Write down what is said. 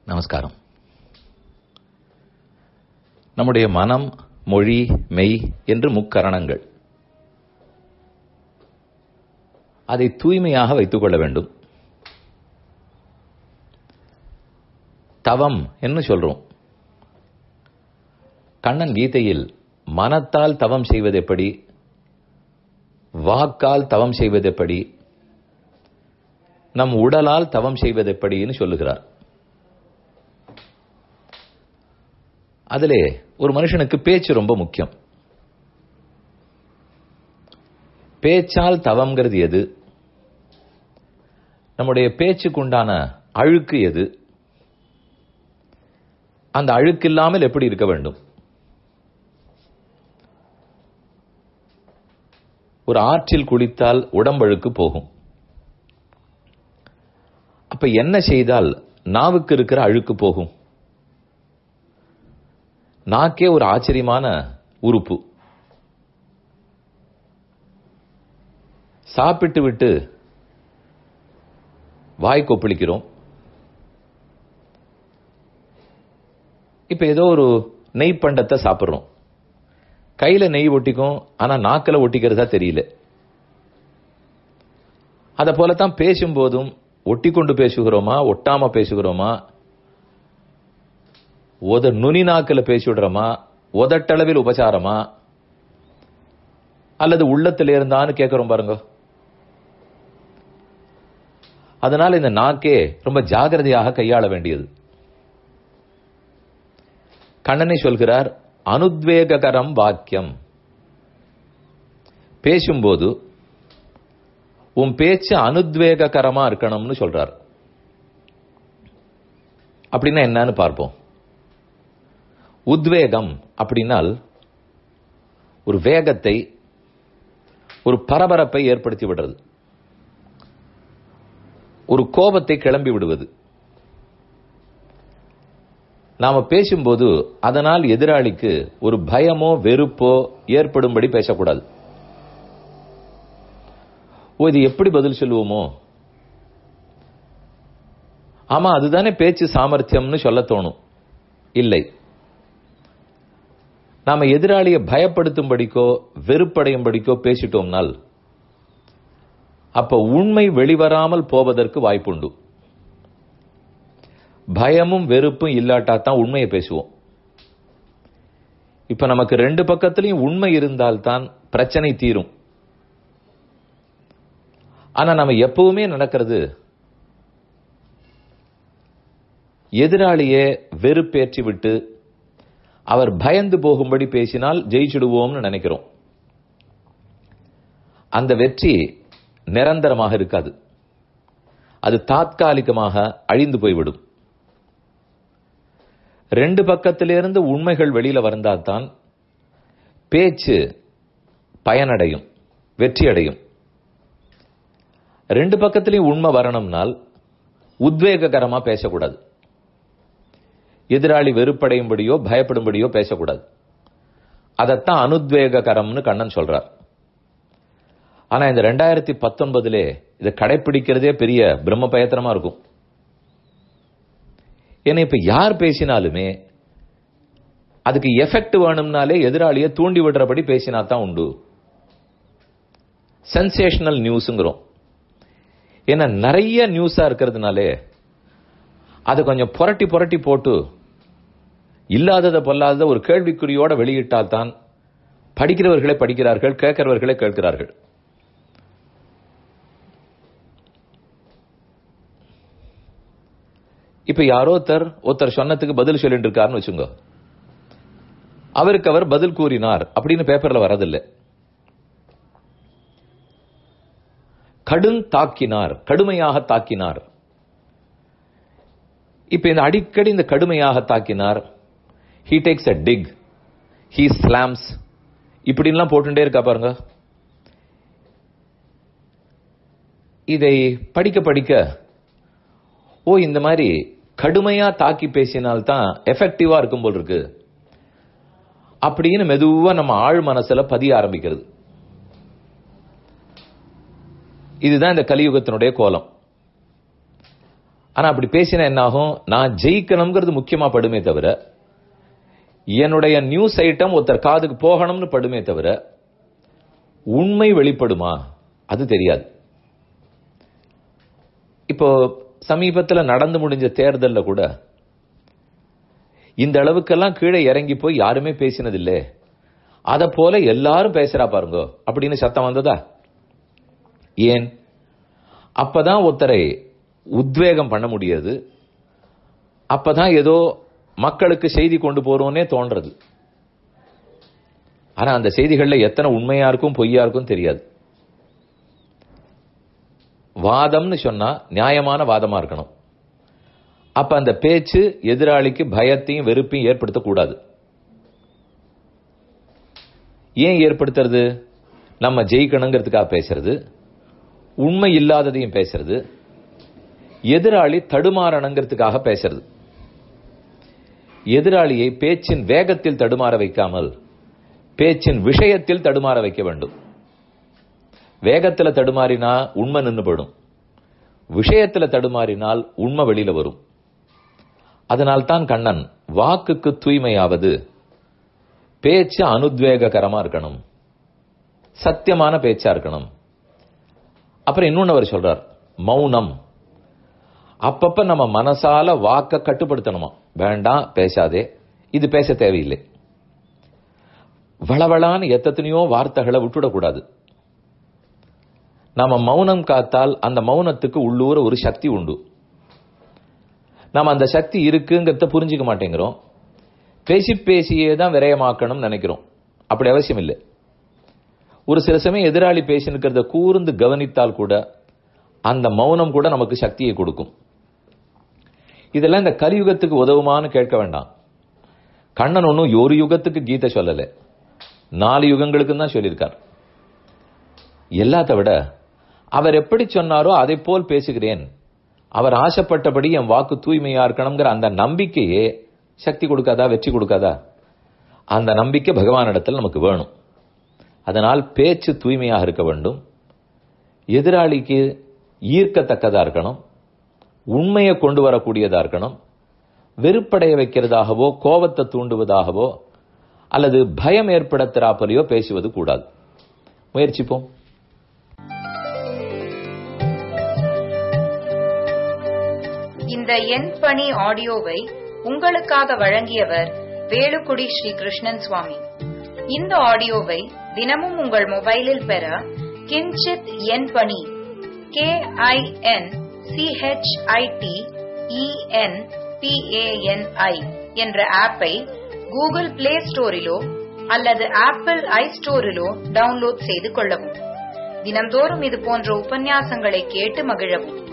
நமஸ்காரம் நம்முடைய மனம் மொழி மெய் என்று முக்கரணங்கள் அதை தூய்மையாக வைத்துக் கொள்ள வேண்டும் தவம் என்று சொல்றோம் கண்ணன் கீதையில் மனத்தால் தவம் செய்வது எப்படி வாக்கால் தவம் செய்வது எப்படி நம் உடலால் தவம் செய்வது எப்படின்னு சொல்லுகிறார் அதிலே ஒரு மனுஷனுக்கு பேச்சு ரொம்ப முக்கியம் பேச்சால் தவம்ங்கிறது எது நம்முடைய பேச்சுக்குண்டான அழுக்கு எது அந்த அழுக்கு இல்லாமல் எப்படி இருக்க வேண்டும் ஒரு ஆற்றில் குளித்தால் உடம்பழுக்கு போகும் அப்ப என்ன செய்தால் நாவுக்கு இருக்கிற அழுக்கு போகும் நாக்கே ஒரு ஆச்சரியமான உறுப்பு சாப்பிட்டு விட்டு வாய் கொப்பளிக்கிறோம் இப்ப ஏதோ ஒரு நெய் பண்டத்தை சாப்பிடுறோம் கையில நெய் ஒட்டிக்கும் ஆனா நாக்கில் ஒட்டிக்கிறதா தெரியல அத போலத்தான் பேசும்போதும் ஒட்டி கொண்டு பேசுகிறோமா ஒட்டாம பேசுகிறோமா உத நுனி நாக்கில் பேசிவிடுறோமா உதட்டளவில் உபசாரமா அல்லது உள்ளத்தில் இருந்தான்னு கேட்கிறோம் பாருங்க அதனால இந்த நாக்கே ரொம்ப ஜாகிரதையாக கையாள வேண்டியது கண்ணனை சொல்கிறார் அனுத்வேககரம் வாக்கியம் பேசும்போது உன் பேச்சு அனுத்வேககரமா இருக்கணும்னு சொல்றார் அப்படின்னா என்னன்னு பார்ப்போம் உத்வேகம் அப்படின்னால் ஒரு வேகத்தை ஒரு பரபரப்பை ஏற்படுத்தி விடுறது ஒரு கோபத்தை கிளம்பி விடுவது நாம பேசும்போது அதனால் எதிராளிக்கு ஒரு பயமோ வெறுப்போ ஏற்படும்படி பேசக்கூடாது ஓ இது எப்படி பதில் சொல்லுவோமோ ஆமா அதுதானே பேச்சு சாமர்த்தியம்னு சொல்ல தோணும் இல்லை நாம எதிராளியை பயப்படுத்தும்படிக்கோ வெறுப்படையும்படிக்கோ பேசிட்டோம்னால் அப்ப உண்மை வெளிவராமல் போவதற்கு வாய்ப்புண்டு பயமும் வெறுப்பும் இல்லாட்டா தான் உண்மையை பேசுவோம் இப்ப நமக்கு ரெண்டு பக்கத்திலையும் உண்மை இருந்தால்தான் பிரச்சனை தீரும் ஆனா நம்ம எப்பவுமே நடக்கிறது எதிராளியே வெறுப்பேற்றி விட்டு அவர் பயந்து போகும்படி பேசினால் ஜெயிச்சிடுவோம்னு நினைக்கிறோம் அந்த வெற்றி நிரந்தரமாக இருக்காது அது தாத்காலிகமாக அழிந்து போய்விடும் ரெண்டு பக்கத்திலிருந்து உண்மைகள் வெளியில வந்தால்தான் பேச்சு பயனடையும் வெற்றி அடையும் ரெண்டு பக்கத்திலையும் உண்மை வரணும்னால் உத்வேககரமா பேசக்கூடாது எதிராளி வெறுப்படையும்படியோ பயப்படும்படியோ பேசக்கூடாது அதைத்தான் அனுத்வேககரம்னு கண்ணன் சொல்றார் ஆனா இந்த ரெண்டாயிரத்தி பத்தொன்பதுலே இதை கடைபிடிக்கிறதே பெரிய பிரம்ம பயத்திரமா இருக்கும் ஏன்னா இப்ப யார் பேசினாலுமே அதுக்கு எஃபெக்ட் வேணும்னாலே எதிராளியை தூண்டி விடுறபடி பேசினா தான் உண்டு சென்சேஷனல் நியூஸுங்கிறோம் ஏன்னா நிறைய நியூஸா இருக்கிறதுனாலே அதை கொஞ்சம் புரட்டி புரட்டி போட்டு இல்லாததை பொல்லாததை ஒரு கேள்விக்குறியோட வெளியிட்டால் தான் படிக்கிறவர்களே படிக்கிறார்கள் கேட்கிறவர்களே கேட்கிறார்கள் இப்ப யாரோ ஒருத்தர் ஒருத்தர் சொன்னதுக்கு பதில் சொல்லிட்டு இருக்காருன்னு வச்சுங்க அவருக்கு அவர் பதில் கூறினார் அப்படின்னு பேப்பர்ல வரதில்லை கடும் தாக்கினார் கடுமையாக தாக்கினார் இப்ப இந்த அடிக்கடி இந்த கடுமையாக தாக்கினார் he takes a dig he slams இப்படின்லாம் போட்டுட்டே இருக்கா பாருங்க இதை படிக்க படிக்க ஓ இந்த மாதிரி கடுமையா தாக்கி பேசினால்தான் எஃபெக்டிவா இருக்கும் போல் இருக்கு அப்படின்னு மெதுவா நம்ம ஆழ் மனசுல பதிய ஆரம்பிக்கிறது இதுதான் இந்த கலியுகத்தினுடைய கோலம் ஆனா அப்படி பேசினா என்ன ஆகும் நான் ஜெயிக்கணுங்கிறது முக்கியமா படுமே தவிர என்னுடைய நியூஸ் ஐட்டம் ஒருத்தர் காதுக்கு போகணும்னு படுமே தவிர உண்மை வெளிப்படுமா அது தெரியாது இப்போ சமீபத்தில் நடந்து முடிஞ்ச தேர்தலில் கூட இந்த அளவுக்கெல்லாம் கீழே இறங்கி போய் யாருமே பேசினதில்லை அத போல எல்லாரும் பேசுறா பாருங்க அப்படின்னு சத்தம் வந்ததா ஏன் அப்பதான் ஒருத்தரை உத்வேகம் பண்ண முடியாது அப்பதான் ஏதோ மக்களுக்கு செய்தி கொண்டு போறோம்னே தோன்றது ஆனா அந்த செய்திகள்ல எத்தனை உண்மையா இருக்கும் பொய்யா இருக்கும் தெரியாது வாதம்னு சொன்னா நியாயமான வாதமா இருக்கணும் அப்ப அந்த பேச்சு எதிராளிக்கு பயத்தையும் வெறுப்பையும் ஏற்படுத்தக்கூடாது ஏன் ஏற்படுத்துறது நம்ம ஜெயிக்கணுங்கிறதுக்காக பேசுறது உண்மை இல்லாததையும் பேசுறது எதிராளி தடுமாறணுங்கிறதுக்காக பேசுறது எதிராளியை பேச்சின் வேகத்தில் தடுமாற வைக்காமல் பேச்சின் விஷயத்தில் தடுமாற வைக்க வேண்டும் வேகத்துல தடுமாறினா உண்மை நின்று போயிடும் விஷயத்துல தடுமாறினால் உண்மை வெளியில வரும் அதனால்தான் கண்ணன் வாக்குக்கு தூய்மையாவது பேச்சு அனுத்வேககரமா இருக்கணும் சத்தியமான பேச்சா இருக்கணும் அப்புறம் இன்னொன்னு அவர் சொல்றார் மௌனம் அப்பப்ப நம்ம மனசால வாக்க கட்டுப்படுத்தணுமா வேண்டாம் பேசாதே இது பேச தேவையில்லை வளவளான்னு எத்தனையோ வார்த்தைகளை விட்டுடக்கூடாது நாம மௌனம் காத்தால் அந்த மௌனத்துக்கு உள்ளூர ஒரு சக்தி உண்டு நாம அந்த சக்தி இருக்குங்கிறத புரிஞ்சுக்க மாட்டேங்கிறோம் பேசி பேசியே தான் விரயமாக்கணும்னு நினைக்கிறோம் அப்படி அவசியம் இல்லை ஒரு சில சமயம் எதிராளி பேசினுக்கிறத கூர்ந்து கவனித்தால் கூட அந்த மௌனம் கூட நமக்கு சக்தியை கொடுக்கும் இதெல்லாம் இந்த கலியுகத்துக்கு உதவுமான்னு கேட்க வேண்டாம் கண்ணன் ஒன்றும் ஒரு யுகத்துக்கு கீதை சொல்லலை நாலு யுகங்களுக்கு தான் சொல்லியிருக்கார் எல்லாத்த விட அவர் எப்படி சொன்னாரோ அதை போல் பேசுகிறேன் அவர் ஆசைப்பட்டபடி என் வாக்கு தூய்மையா இருக்கணுங்கிற அந்த நம்பிக்கையே சக்தி கொடுக்காதா வெற்றி கொடுக்காதா அந்த நம்பிக்கை பகவானிடத்தில் நமக்கு வேணும் அதனால் பேச்சு தூய்மையாக இருக்க வேண்டும் எதிராளிக்கு ஈர்க்கத்தக்கதா இருக்கணும் உண்மையை கொண்டு வரக்கூடியதா இருக்கணும் வெறுப்படைய வைக்கிறதாகவோ கோபத்தை தூண்டுவதாகவோ அல்லது பயம் ஏற்படுத்துறாப்பலையோ பேசுவது கூடாது முயற்சிப்போம் இந்த எண் பணி ஆடியோவை உங்களுக்காக வழங்கியவர் வேலுக்குடி ஸ்ரீ கிருஷ்ணன் சுவாமி இந்த ஆடியோவை தினமும் உங்கள் மொபைலில் பெற கிஞ்சித் எண் பணி கே ஐ என் சிஹெச்ஐடி இஎன் பிஏஎன்ஐ என்ற ஆப்பை கூகுள் பிளே ஸ்டோரிலோ அல்லது ஆப்பிள் ஐ ஸ்டோரிலோ டவுன்லோட் செய்து கொள்ளவும் தினம்தோறும் இது போன்ற உபன்யாசங்களை கேட்டு மகிழவும்